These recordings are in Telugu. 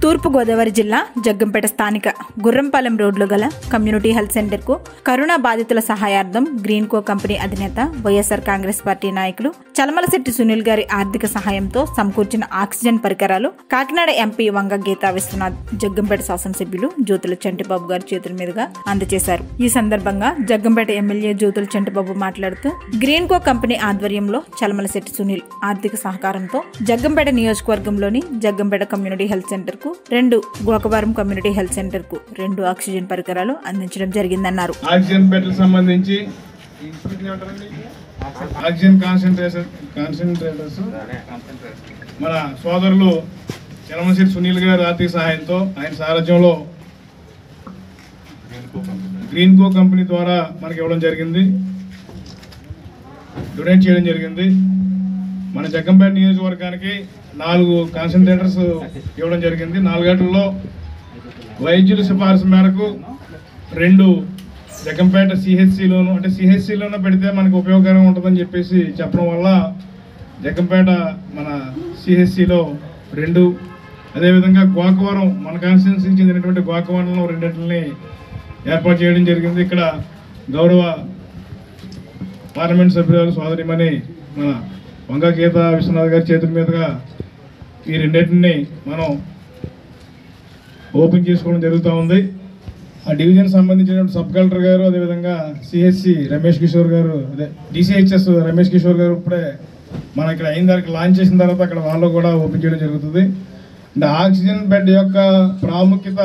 తూర్పుగోదావరి జిల్లా జగ్గంపేట స్థానిక గుర్రంపాలెం రోడ్లో గల కమ్యూనిటీ హెల్త్ సెంటర్కు కరోనా బాధితుల సహాయార్థం గ్రీన్ కో కంపెనీ అధినేత వైఎస్ఆర్ కాంగ్రెస్ పార్టీ నాయకులు చలమలశెట్టి సునీల్ గారి ఆర్థిక సహాయంతో సమకూర్చిన ఆక్సిజన్ పరికరాలు కాకినాడ ఎంపీ వంగ గీతా విశ్వనాథ్ జగ్గంపేట శాసనసభ్యులు జ్యోతుల చంటిబాబు గారి చేతుల మీదుగా అందజేశారు ఈ సందర్భంగా జగ్గంపేట ఎమ్మెల్యే జ్యోతుల చంటిబాబు మాట్లాడుతూ గ్రీన్ కో కంపెనీ ఆధ్వర్యంలో చలమలశెట్టి సునీల్ ఆర్థిక సహకారంతో జగ్గంపేట నియోజకవర్గంలోని జగ్గంపేట కమ్యూనిటీ హెల్త్ సెంటర్ కు రెండు గోకవరం కమ్యూనిటీ హెల్త్ సెంటర్ కు రెండు ఆక్సిజన్ పరికరాలు అందించడం జరిగిందన్నారు ఆక్సిజన్ బెడ్లకు సంబంధించి ఆక్సిజన్ కాన్సన్ట్రేషన్ కాన్సన్ట్రేటర్స్ మన సోదరులు చలమశెట్టి సునీల్ గారి ఆర్థిక సహాయంతో ఆయన సారథ్యంలో గ్రీన్ కో కంపెనీ ద్వారా మనకి ఇవ్వడం జరిగింది డొనేట్ చేయడం జరిగింది మన జగ్గంపేట నియోజకవర్గానికి నాలుగు కాన్సన్ట్రేటర్స్ ఇవ్వడం జరిగింది నాలుగేళ్లలో వైద్యుల సిఫారసు మేరకు రెండు జగంపేట సిహెచ్సిలోను అంటే సిహెచ్సిలోనే పెడితే మనకు ఉపయోగకరంగా ఉంటుందని చెప్పేసి చెప్పడం వల్ల జగంపేట మన సిహెచ్సిలో రెండు అదేవిధంగా గోకవరం మన కాన్స్టిట్యున్సీకి చెందినటువంటి గోకవరంలో రెండింటిని ఏర్పాటు చేయడం జరిగింది ఇక్కడ గౌరవ పార్లమెంట్ సభ్యురాలు సోదరిమణి మన వంగ గీత విశ్వనాథ్ గారి చేతుల మీదుగా ఈ రెండింటిని మనం ఓపెన్ చేసుకోవడం జరుగుతూ ఉంది ఆ డివిజన్ సంబంధించినటువంటి సబ్ కలెక్టర్ గారు అదేవిధంగా సిహెచ్సి రమేష్ కిషోర్ గారు అదే డిసిహెచ్ఎస్ రమేష్ కిషోర్ గారు ఇప్పుడే మన ఇక్కడ అయిన దానికి లాంచ్ చేసిన తర్వాత అక్కడ వాళ్ళు కూడా ఓపెన్ చేయడం జరుగుతుంది అంటే ఆక్సిజన్ బెడ్ యొక్క ప్రాముఖ్యత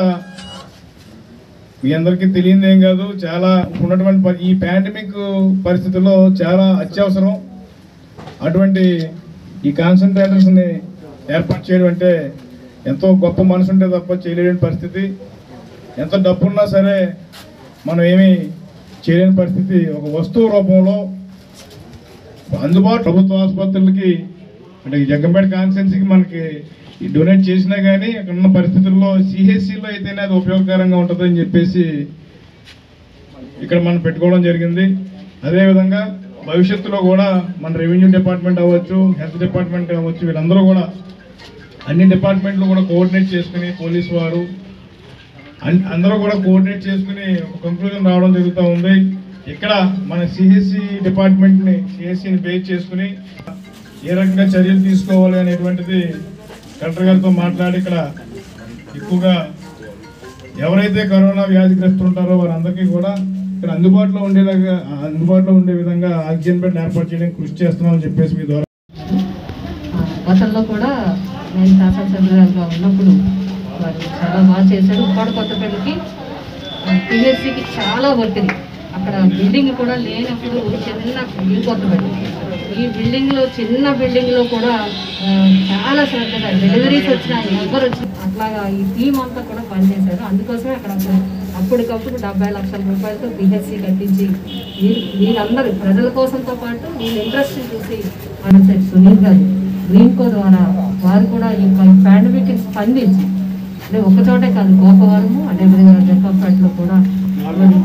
మీ అందరికీ తెలియదు ఏం కాదు చాలా ఉన్నటువంటి పరి- ఈ పాండమిక్ పరిస్థితుల్లో చాలా అత్యవసరం అటువంటి ఈ కాన్సన్ట్రేటర్స్ని ఏర్పాటు చేయడం అంటే ఎంతో గొప్ప మనసు ఉంటే తప్ప చేయలేని పరిస్థితి ఎంత డబ్బున్నా సరే మనం ఏమీ చేయలేని పరిస్థితి ఒక వస్తువు రూపంలో అందుబాటు ప్రభుత్వ ఆసుపత్రులకి అంటే ఈ జగ్గంపేట కాన్స్టిట్యున్సీకి మనకి ఈ డొనేట్ చేసినా కానీ అక్కడ ఉన్న పరిస్థితుల్లో సిహెచ్సిలో అయితేనే అది ఉపయోగకరంగా ఉంటుందని చెప్పేసి ఇక్కడ మనం పెట్టుకోవడం జరిగింది అదేవిధంగా భవిష్యత్తులో కూడా మన రెవెన్యూ డిపార్ట్మెంట్ అవ్వచ్చు హెల్త్ డిపార్ట్మెంట్ అవ్వచ్చు వీళ్ళందరూ కూడా అన్ని డిపార్ట్మెంట్లు కూడా కోఆర్డినేట్ చేసుకుని పోలీసు వారు అన్- అందరూ కూడా కోఆర్డినేట్ చేసుకుని ఒక కంక్లూజన్ రావడం జరుగుతూ ఉంది ఇక్కడ మన సిహెచ్సి డిపార్ట్మెంట్ని సిహెచ్సిని బేస్ చేసుకుని ఏ రకంగా చర్యలు తీసుకోవాలి అనేటువంటిది కలెక్టర్ గారితో మాట్లాడి ఇక్కడ ఎక్కువగా ఎవరైతే కరోనా వ్యాధిగ్రస్తులు ఉంటారో వారందరికీ కూడా ఇక్కడ అందుబాటులో ఉండేలాగా అందుబాటులో ఉండే విధంగా ఆక్సిజన్ బెడ్ ఏర్పాటు చేయడానికి కృషి చేస్తున్నామని చెప్పేసి మీ ద్వారా ఆ, గతంలో కూడా నేను శాసనసభ్యురాలుగా ఉన్నప్పుడు వారు చాలా బాగా చేశారు ఉప్పాడు కొత్తపల్లికి పిహెచ్సికి చాలా ఒత్తిడి అక్కడ బిల్డింగ్ కూడా లేనప్పుడు చిన్న ఇల్లు కొత్తపల్లి ఈ బిల్డింగ్లో చిన్న బిల్డింగ్లో కూడా ఆ, చాలా శ్రద్ధగా డెలివరీస్ వచ్చినా ఎవరు వచ్చినా అట్లాగా ఈ టీం అంతా కూడా పనిచేశారు అందుకోసమే అక్కడ అప్పుడు అప్పటికప్పుడు డెబ్బై లక్షల రూపాయలతో పిహెచ్సి కట్టించి వీరు వీళ్ళందరూ ప్రజల కోసంతో పాటు వీళ్ళ ఇంట్రెస్ట్ చూసి మన సార్ సునీల్ గారు గ్రీన్ కో ద్వారా వారు కూడా ఈ పాండమిక్ స్పందించి అంటే ఒక చోటే కాదు గోపవరము అదేవిధంగా జగ్గంపేటలో కూడా మరి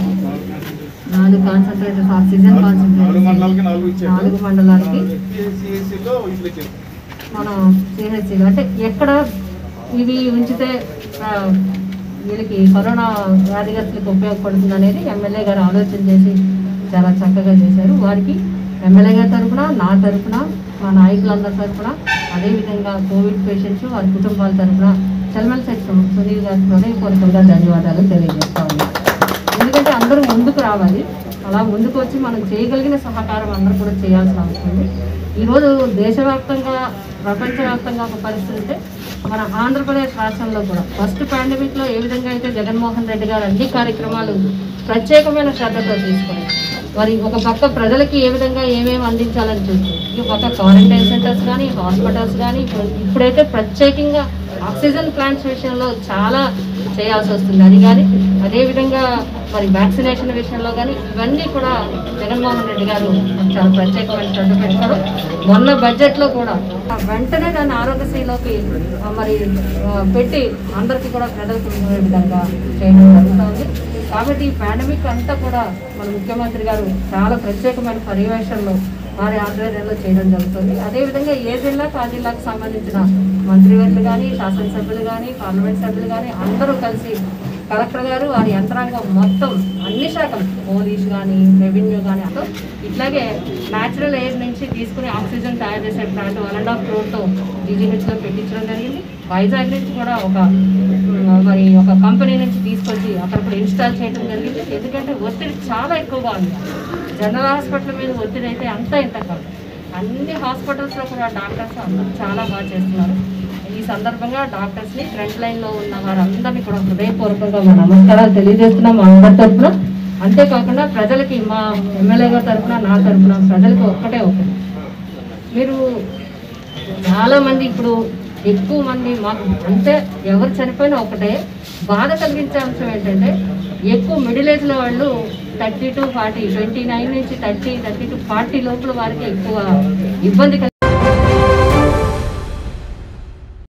నాలుగు కాన్సన్ట్రేటర్స్ ఆక్సిజన్ నాలుగు కాన్సన్ట్రేటర్ మండలాలకి నాలుగు ఇచ్చారు నాలుగు మండలాలకి సిహెచ్సిలో ఇట్లా ఇచ్చారు మనం సిహెచ్సి అంటే ఎక్కడ ఇవి ఉంచితే ఆ, వీళ్ళకి కరోనా వ్యాధిగ్రస్తులకు ఉపయోగపడుతుంది అనేది ఎమ్మెల్యే గారు ఆలోచన చేసి చాలా చక్కగా చేశారు వారికి ఎమ్మెల్యే గారి తరఫున నా తరఫున మా నాయకులందరి తరఫున అదేవిధంగా కోవిడ్ పేషెంట్స్ వారి కుటుంబాల తరఫున చల్మల్ సెక్షన్ సునీల్ గారికి హృదయపూర్వకంగా ధన్యవాదాలు తెలియజేస్తా ఉన్నాను ఎందుకంటే అందరూ ముందుకు రావాలి అలా ముందుకు వచ్చి మనం చేయగలిగిన సహకారం అందరూ కూడా చేయాల్సిన అవసరం ఉంది ఈరోజు దేశవ్యాప్తంగా ప్రపంచవ్యాప్తంగా ఒక పరిస్థితి ఉంటే మన ఆంధ్రప్రదేశ్ రాష్ట్రంలో కూడా ఫస్ట్ పాండమిక్లో ఏ విధంగా అయితే జగన్మోహన్ రెడ్డి గారు అన్ని కార్యక్రమాలు ప్రత్యేకమైన శ్రద్ధతో తీసుకుని మరి ఒక పక్క ప్రజలకి ఏ విధంగా ఏమేమి అందించాలని చూస్తూ ఈ పక్క క్వారంటైన్ సెంటర్స్ కానీ హాస్పిటల్స్ కానీ ఇప్పుడు ఇప్పుడైతే ప్రత్యేకంగా ఆక్సిజన్ ప్లాంట్స్ విషయంలో చాలా చేయాల్సి వస్తుంది అది కానీ అదేవిధంగా మరి వ్యాక్సినేషన్ విషయంలో కానీ ఇవన్నీ కూడా జగన్మోహన్ రెడ్డి గారు చాలా ప్రత్యేకమైన శ్రద్ధ పెట్టారు మొన్న బడ్జెట్లో కూడా వెంటనే దాన్ని ఆరోగ్యశ్రీలోకి ఆ, మరి ఆ, పెట్టి అందరికీ కూడా ప్రజలకు ఉండే విధంగా చేయడం జరుగుతుంది కాబట్టి ఈ పాండమిక్ అంతా కూడా మన ముఖ్యమంత్రి గారు చాలా ప్రత్యేకమైన పర్యవేక్షణలో వారి ఆధ్వర్యంలో చేయడం జరుగుతుంది అదేవిధంగా ఏ జిల్లాకు ఆ జిల్లాకు సంబంధించిన మంత్రివర్యులు కానీ శాసనసభ్యులు కానీ పార్లమెంట్ సభ్యులు కానీ అందరూ కలిసి కలెక్టర్ గారు వారి యంత్రాంగం మొత్తం అన్ని శాఖలు పోలీస్ కానీ రెవెన్యూ కానీ అంతా ఇట్లాగే న్యాచురల్ ఎయిర్ నుంచి తీసుకుని ఆక్సిజన్ తయారు చేసే ప్లాంట్ వన్ అండ్ హాఫ్ క్రోర్తో జీజీహెచ్లో పెట్టించడం జరిగింది వైజాగ్ నుంచి కూడా ఒక ఉమ్, మరి ఒక కంపెనీ నుంచి తీసుకొచ్చి అక్కడ కూడా ఇన్స్టాల్ చేయడం జరిగింది ఎందుకంటే ఒత్తిడి చాలా ఎక్కువగా ఉంది జనరల్ హాస్పిటల్ మీద ఒత్తిడి అయితే అంతా ఇంత కాదు అన్ని హాస్పిటల్స్లో కూడా డాక్టర్స్ అందరూ చాలా బాగా చేస్తున్నారు ఈ సందర్భంగా డాక్టర్స్ని ఫ్రంట్ లైన్లో ఉన్న వారందరినీ కూడా హృదయపూర్వకంగా మా నమస్కారాలు తెలియజేస్తున్నాం మా అందరి తరఫున అంతేకాకుండా ప్రజలకి మా ఎమ్మెల్యే గారి తరఫున నా తరఫున ప్రజలకు ఒక్కటే ఒకటి మీరు చాలా మంది ఇప్పుడు ఎక్కువ మంది మాకు అంటే ఎవరు చనిపోయినా ఒకటే బాధ కలిగించే అంశం ఏంటంటే ఎక్కువ మిడిల్ ఏజ్లో వాళ్ళు thirty to forty twenty nine నుంచి థర్టీ థర్టీ టు ఫార్టీ లోపల వారికి ఎక్కువ ఇబ్బంది కలిగి